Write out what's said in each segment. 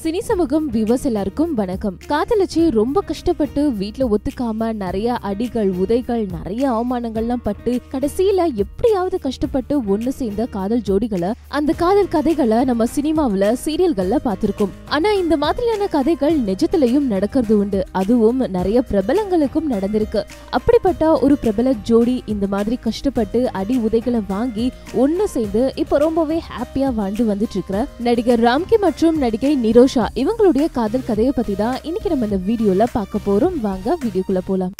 cine சமூகம் viewers எல்லாருக்கும் வணக்கம் காதலிச்சு ரொம்ப கஷ்டப்பட்டு வீட்ல ஒத்துக்காம நிறைய அடிகள் உதைகள் நிறைய அவமானங்கள்லாம் பட்டு கடைசியில எப்படியாவது கஷ்டப்பட்டு ஒண்ணு சேர்ந்த காதல் ஜோடிகளை அந்த காதல் கதைகளை நம்ம சினிமாவுல சீரியல்கள்ல பார்த்திருக்கோம் ஆனா இந்த மாதிரியான கதைகள் நிஜத்திலையும் நடக்கிறது உண்டு அதுவும் நிறைய பிரபலங்களுக்கும் நடந்திருக்கு அப்படிப்பட்ட ஒரு பிரபல ஜோடி இந்த மாதிரி கஷ்டப்பட்டு அடி உதைகளை வாங்கி ஒண்ணு சேர்ந்து இப்ப ரொம்பவே ஹாப்பியா வாழ்ந்து வந்துட்டு இருக்கிற நடிகர் ராம்கி மற்றும் நடிகை நிரோஷா இவங்களுடைய காதல் கதையை பத்தி தான் இன்னைக்கு நம்ம இந்த வீடியோல பார்க்க போறோம் வாங்க வீடியோக்குள்ள போலாம்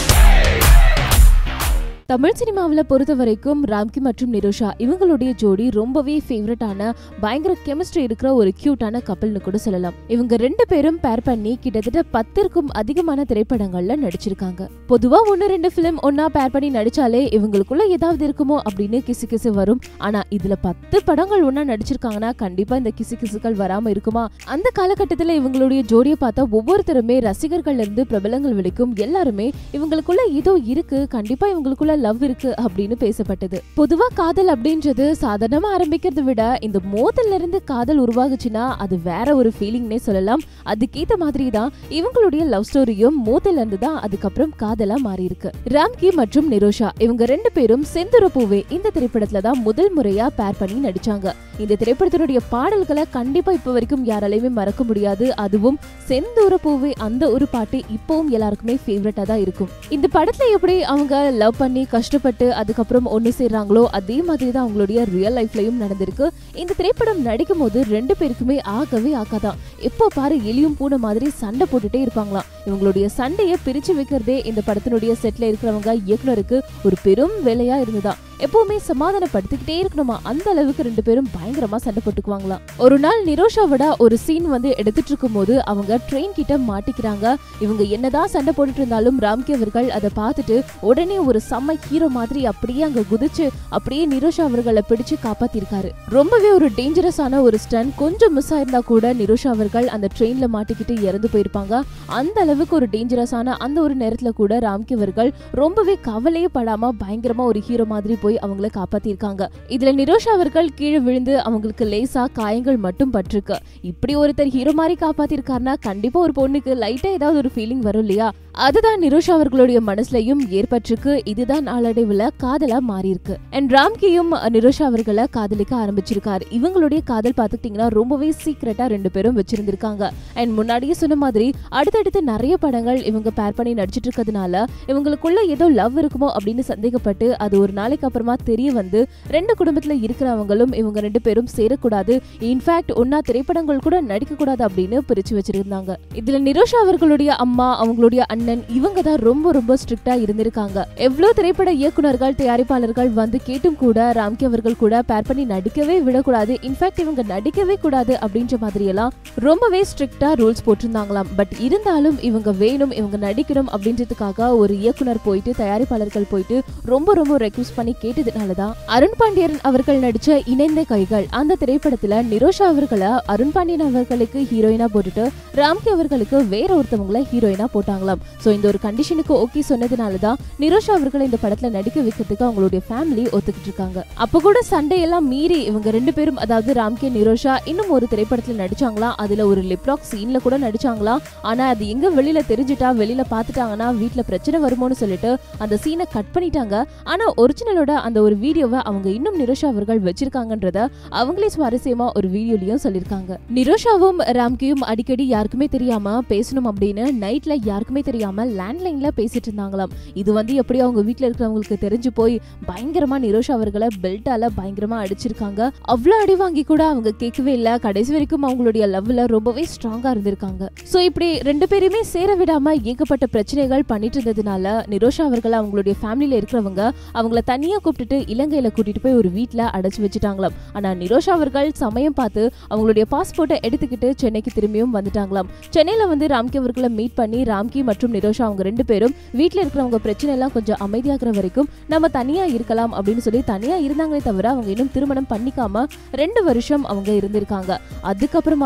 தமிழ் சினிமாவில் பொறுத்த வரைக்கும் ராம்கி மற்றும் நிரோஷா இவங்களுடைய ஜோடி ரொம்பவே ஃபேவரட்டான பயங்கர கெமிஸ்ட்ரி இருக்கிற ஒரு கியூட்டான கப்பல்னு கூட சொல்லலாம் இவங்க ரெண்டு பேரும் பேர் பண்ணி கிட்டத்தட்ட பத்திற்கும் அதிகமான திரைப்படங்கள்ல நடிச்சிருக்காங்க பொதுவா ஒன்னு ரெண்டு பிலிம் ஒன்னா பேர் பண்ணி நடிச்சாலே இவங்களுக்குள்ள ஏதாவது இருக்குமோ அப்படின்னு கிசு கிசு வரும் ஆனா இதுல பத்து படங்கள் ஒன்னா நடிச்சிருக்காங்கன்னா கண்டிப்பா இந்த கிசு கிசுக்கள் வராம இருக்குமா அந்த காலகட்டத்துல இவங்களுடைய ஜோடியை பார்த்தா ஒவ்வொருத்தருமே ரசிகர்கள்ல இருந்து பிரபலங்கள் வரைக்கும் எல்லாருமே இவங்களுக்குள்ள ஏதோ இருக்கு கண்டிப்பா இவங்களுக்குள்ள லவ் இருக்கு அப்படின்னு பேசப்பட்டது பொதுவா காதல் அப்படின்றது சாதாரணமா ஆரம்பிக்கிறத விட இந்த மோதல்ல இருந்து காதல் உருவாகுச்சுன்னா அது வேற ஒரு ஃபீலிங்னே சொல்லலாம் அதுக்கேத்த மாதிரி தான் இவங்களுடைய லவ் ஸ்டோரியும் மோதல்ல இருந்து தான் அதுக்கப்புறம் காதலா மாறி இருக்கு ராம்கி மற்றும் நிரோஷா இவங்க ரெண்டு பேரும் செந்துர பூவே இந்த திரைப்படத்துல தான் முதல் முறையா பேர் பண்ணி நடிச்சாங்க இந்த திரைப்படத்தினுடைய பாடல்களை கண்டிப்பா இப்ப வரைக்கும் யாராலையுமே மறக்க முடியாது அதுவும் செந்தூர பூவே அந்த ஒரு பாட்டு இப்பவும் எல்லாருக்குமே ஃபேவரட்டா தான் இருக்கும் இந்த படத்துல எப்படி அவங்க லவ் பண்ணி கஷ்டப்பட்டு அதுக்கப்புறம் ஒண்ணு சேர்றாங்களோ அதே மாதிரி தான் அவங்களுடைய ரியல் லைஃப்லயும் நடந்திருக்கு இந்த திரைப்படம் நடிக்கும் போது ரெண்டு பேருக்குமே ஆகவே ஆகாதான் எப்போ பாரு எலியும் பூனை மாதிரி சண்டை போட்டுட்டே இருப்பாங்களாம் இவங்களுடைய சண்டையை பிரிச்சு வைக்கிறதே இந்த படத்தினுடைய செட்ல இருக்கிறவங்க இயக்குனருக்கு ஒரு பெரும் வேலையா இருந்ததா எப்பவுமே சமாதானப்படுத்திக்கிட்டே இருக்கணுமா அந்த அளவுக்கு ரெண்டு பேரும் பயங்கரமா சண்டை போட்டுக்குவாங்களாம் ஒரு நாள் நிரோஷாவோட ஒரு சீன் வந்து எடுத்துட்டு இருக்கும் போது அவங்க ட்ரெயின் கிட்ட மாட்டிக்கிறாங்க இவங்க என்னதான் சண்டை போட்டுட்டு இருந்தாலும் ராம்கி அவர்கள் அதை பார்த்துட்டு உடனே ஒரு செம்ம ஹீரோ மாதிரி அப்படியே அங்க குதிச்சு அப்படியே நிரோஷா அவர்களை பிடிச்சு காப்பாத்திருக்காரு ரொம்பவே ஒரு டேஞ்சரஸான ஒரு ஸ்டன் கொஞ்சம் மிஸ் ஆயிருந்தா கூட நிரோஷா அவர்கள் அந்த ட்ரெயின்ல மாட்டிக்கிட்டு இறந்து போயிருப்பாங்க அந்த அளவுக்கு ஒரு டேஞ்சரஸான அந்த ஒரு நேரத்துல கூட ராம்கி அவர்கள் ரொம்பவே கவலையே படாம பயங்கரமா ஒரு ஹீரோ மாதிரி போய் அவங்கள காப்பாத்திருக்காங்க இதுல நிரோஷா அவர்கள் கீழே விழுந்து அவங்களுக்கு லேசா காயங்கள் மட்டும் பட்டிருக்கு இப்படி ஒருத்தர் ஹீரோ மாதிரி காப்பாத்திருக்காருன்னா கண்டிப்பா ஒரு பொண்ணுக்கு லைட்டா ஏதாவது ஒரு ஃபீலிங் வரும் இல்லையா அதுதான் நிரோஷா அவர்களுடைய மனசுலயும் ஏற்பட்டிருக்கு இதுதான் நாளடைவுல காதலா மாறி இருக்கு அண்ட் ராம்கியும் நிரோஷா அவர்களை காதலிக்க ஆரம்பிச்சிருக்காரு இவங்களுடைய காதல் பாத்துக்கிட்டீங்கன்னா ரொம்பவே சீக்கிரட்டா ரெண்டு பேரும் வச்சிருந்திருக்காங்க அண்ட் முன்னாடியே சொன்ன மாதிரி அடுத்தடுத்து நிறைய படங்கள் இவங்க பேர் பண்ணி நடிச்சிட்டு இருக்கிறதுனால இவங்களுக்குள்ள ஏதோ லவ் இருக்குமோ அப்படின்னு சந்தேகப்பட்டு அது ஒரு நாளைக்கு அப்புறமா தெரிய வந்து ரெண்டு குடும்பத்துல இருக்கிறவங்களும் இவங்க ரெண்டு பேரும் சேரக்கூடாது இன்ஃபேக்ட் ஒன்னா திரைப்படங்கள் கூட நடிக்க கூடாது அப்படின்னு பிரிச்சு வச்சிருந்தாங்க இதுல நிரோஷா அவர்களுடைய அம்மா அவங்களுடைய அண்ணன் இவங்க தான் ரொம்ப ரொம்ப ஸ்ட்ரிக்டா இருந்திருக்காங்க எவ்வளவு திரைப்பட இயக்குனர்கள் தயாரிப்பாளர்கள் வந்து கேட்டும் கூட ராம்கி அவர்கள் கூட பேர் பண்ணி நடிக்கவே விடக்கூடாது இன்ஃபேக்ட் இவங்க நடிக்கவே கூடாது அப்படின்ற மாதிரி எல்லாம் ரொம்பவே ஸ்ட்ரிக்டா ரூல்ஸ் போட்டிருந்தாங்களாம் பட் இருந்தாலும் இவங்க வேணும் இவங்க நடிக்கணும் அப்படின்றதுக்காக ஒரு இயக்குனர் போயிட்டு தயாரிப்பாளர்கள் போயிட்டு ரொம்ப ரொம்ப ரெக்வஸ்ட் பண்ணி கேட்டதுனாலதான் அருண் பாண்டியன் அவர்கள் நடிச்ச இணைந்த கைகள் அந்த திரைப்படத்துல நிரோஷா அவர்களை அருண் பாண்டியன் அவர்களுக்கு ஹீரோயினா போட்டுட்டு ராம்கி அவர்களுக்கு வேற ஒருத்தவங்கள ஹீரோயினா போட்டாங்களாம் சோ இந்த ஒரு கண்டிஷனுக்கு ஓகே சொன்னதுனாலதான் நிரோஷா அவர்களை இந்த படத்துல நடிக்க வைக்கிறதுக்கு அவங்களுடைய ஃபேமிலி ஒத்துக்கிட்டு இருக்காங்க அப்ப கூட சண்டையெல்லாம் மீறி இவங்க ரெண்டு பேரும் அதாவது ராம்கே நிரோஷா இன்னும் ஒரு திரைப்படத்துல நடிச்சாங்களாம் அதுல ஒரு லிப்லாக் சீன்ல கூட நடிச்சாங்களாம் ஆனா அது எங்க வெளியில தெரிஞ்சுட்டா வெளியில பாத்துட்டாங்கன்னா வீட்ல பிரச்சனை வருமோன்னு சொல்லிட்டு அந்த சீனை கட் பண்ணிட்டாங்க ஆனா ஒரிஜினலோட அந்த ஒரு வீடியோவை அவங்க இன்னும் நிரோஷா அவர்கள் வச்சிருக்காங்கன்றத அவங்களே சுவாரஸ்யமா ஒரு வீடியோலயும் சொல்லிருக்காங்க நிரோஷாவும் ராம்கியும் அடிக்கடி யாருக்குமே தெரியாம பேசணும் அப்படின்னு நைட்ல யாருக்குமே தெரியாம லேண்ட்லைன்ல பேசிட்டு இருந்தாங்களாம் இது வந்து எப்படி அவங்க வீட்ல இருக்கிறவங்களுக்கு தெரிஞ்சு போய் பயங்கரமா நிரோஷா அவர்களை பெல்ட்டால பயங்கரமா அடிச்சிருக்காங்க அவ்வளவு அடி வாங்கி கூட அவங்க கேட்கவே இல்ல கடைசி வரைக்கும் அவங்களுடைய லவ்ல ரொம்பவே ஸ்ட்ராங்கா இருந்திருக்காங்க சோ இப்படி ரெண்டு பேருமே சேர விடாம ஏகப்பட்ட பிரச்சனைகள் பண்ணிட்டு இருந்ததுனால நிரோஷா அவர்கள் அவங்களுடைய ஃபேமிலியில இருக்கிறவங்க அவங்கள தனியா கூப்பிட்டுட்டு இலங்கையில கூட்டிட்டு போய் ஒரு வீட்ல அடைச்சு வச்சுட்டாங்களாம் ஆனா நிரோஷா அவர்கள் சமயம் பார்த்து அவங்களுடைய பாஸ்போர்ட்டை எடுத்துக்கிட்டு சென்னைக்கு திரும்பியும் வந்துட்டாங்களாம் சென்னையில வந்து ராம்கி அவர்களை மீட் பண்ணி ராம்கி மற்றும் நிரோஷா அவங்க ரெண்டு பேரும் வீட்ல இருக்கிறவங்க பிரச்சனை எல்லாம் கொஞ்சம் அமைதியாகிற வரைக்கும் நம்ம தனியா இருக்கலாம் அப்படின்னு சொல்லி தனியா இருந்தாங்களே தவிர அவங்க இன்னும் திருமணம் பண்ணிக்காம ரெண்டு வருஷம் அவங்க இருந்திருக்காங்க அதுக்கப்புறமா தான் வீட்ல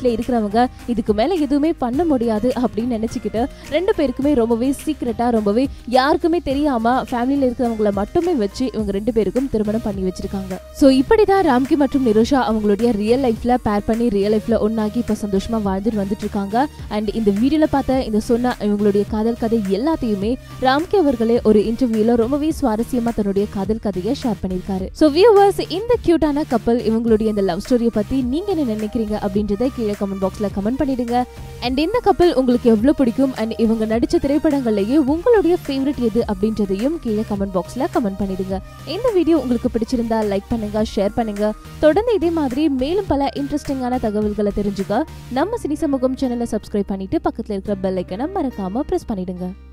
வீட்ல இருக்கிறவங்க இதுக்கு மேல எதுவுமே பண்ண முடியாது அப்படின்னு நினைச்சுக்கிட்டு ரெண்டு பேருக்குமே ரொம்பவே சீக்கிரட்டா ரொம்பவே யாருக்குமே தெரியாம ஃபேமிலியில இருக்கிறவங்கள மட்டுமே வச்சு இவங்க ரெண்டு பேருக்கும் திருமணம் பண்ணி வச்சிருக்காங்க சோ இப்படிதான் ராம்கி மற்றும் நிரோஷா அவங்களுடைய ரியல் லைஃப்ல பேர் பண்ணி ரியல் லைஃப்ல ஒன்னாகி இப்ப சந்தோஷமா வாழ்ந்துட்டு வந்துட்டு இருக்காங்க அண்ட் இந்த வீடியோல பார்த்த இந்த சொன்ன இவங்களுடைய காதல் கதை எல்லாத்தையுமே ராம்கி அவர்களே ஒரு இன்டர்வியூல ரொம்பவே சுவாரஸ்யமா தன்னுடைய காதல் கதையை ஷேர் பண்ணிருக்காரு சோ வியூவர்ஸ் இந்த கியூட்டான கப்பல் இவங்களுடைய இந்த லவ் ஸ்டோரியை பத்தி நீங்க என்ன நினைக்கிறீங்க அப்படின்றத கீழே கமெண்ட் பாக்ஸ்ல கமெண்ட் பண்ணிடுங்க அண்ட் இந்த கப்பல் உங்களுக்கு எவ்வளவு பிடிக்கும் அண்ட் இவங்க நடிச்ச திரைப்படங்கள்லயே உங்களுடைய ஃபேவரட் எது அப்படின்றதையும் கீழே கமெண்ட் பாக்ஸ்ல கமெண்ட் பண்ணிடுங்க இந்த வீடியோ உங்களுக்கு பிடிச்சிருந்தா லைக் பண்ணுங்க ஷேர் பண்ணுங்க தொடர்ந்து இதே மாதிரி மேலும் பல இன்ட்ரெஸ்டிங்கான தகவல்களை தெரிஞ்சுக்க நம்ம சினி சமூகம் சேனலை சப்ஸ்கிரைப் பண்ணிட்டு பக்கத்துல இருக்கிற பெல் ஐக்கனை மறக்காம பிரஸ் பண்ணிடுங்க